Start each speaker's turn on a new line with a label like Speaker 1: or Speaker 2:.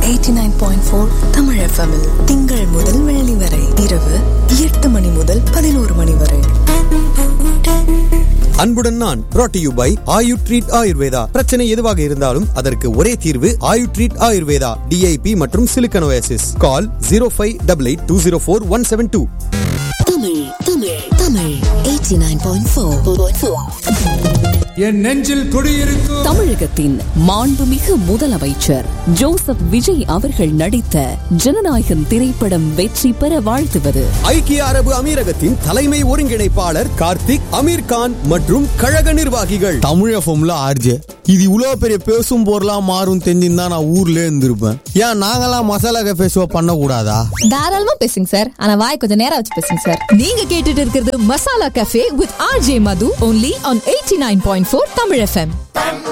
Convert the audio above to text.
Speaker 1: eighty nine point four Tamil எஃப்எம்மில் திங்கள் முதல் வெள்ளி வரை இரவு எட்டு மணி முதல் பதினோரு மணி வரை
Speaker 2: அன்புடன் நான் brought to you by Ayu treat Ayurveda பிரச்சனை எதுவாக இருந்தாலும் அதற்கு ஒரே தீர்வு ஆயு ட்ரீட் ஆயுர்வேதா டிஐபி மற்றும் சிலிக்கனோயாசிஸ் call zero five double eight two zero four one seven two
Speaker 3: Tamil Tamil Tamil 89.4
Speaker 4: என் நெஞ்சில் குடியிருக்கும்
Speaker 5: தமிழகத்தின் மாண்புமிகு முதலமைச்சர் ஜோசப் விஜய் அவர்கள் நடித்த ஜனநாயகன் திரைப்படம் வெற்றி பெற வாழ்த்துவது
Speaker 2: ஐக்கிய அரபு அமீரகத்தின் தலைமை ஒருங்கிணைப்பாளர் கார்த்திக் அமீர் கான் மற்றும் கழக நிர்வாகிகள்
Speaker 6: தமிழ் எஃப்எம்ல ஆர்ஜே இது இவ்வளவு பெரிய பேசும் பொருளா மாறும் தெரிஞ்சிருந்தா நான் ஊர்ல இருந்திருப்பேன் ஏன் நாங்கெல்லாம் மசாலா கஃபே ஷோ பண்ண கூடாதா
Speaker 7: தாராளமா பேசுங்க சார் ஆனா வாய் கொஞ்சம் நேரம் வச்சு பேசுங்க சார் நீங்க கேட்டுட்டு இருக்கிறது masala cafe with RJ Madhu only on eighty nine point four Tamil FM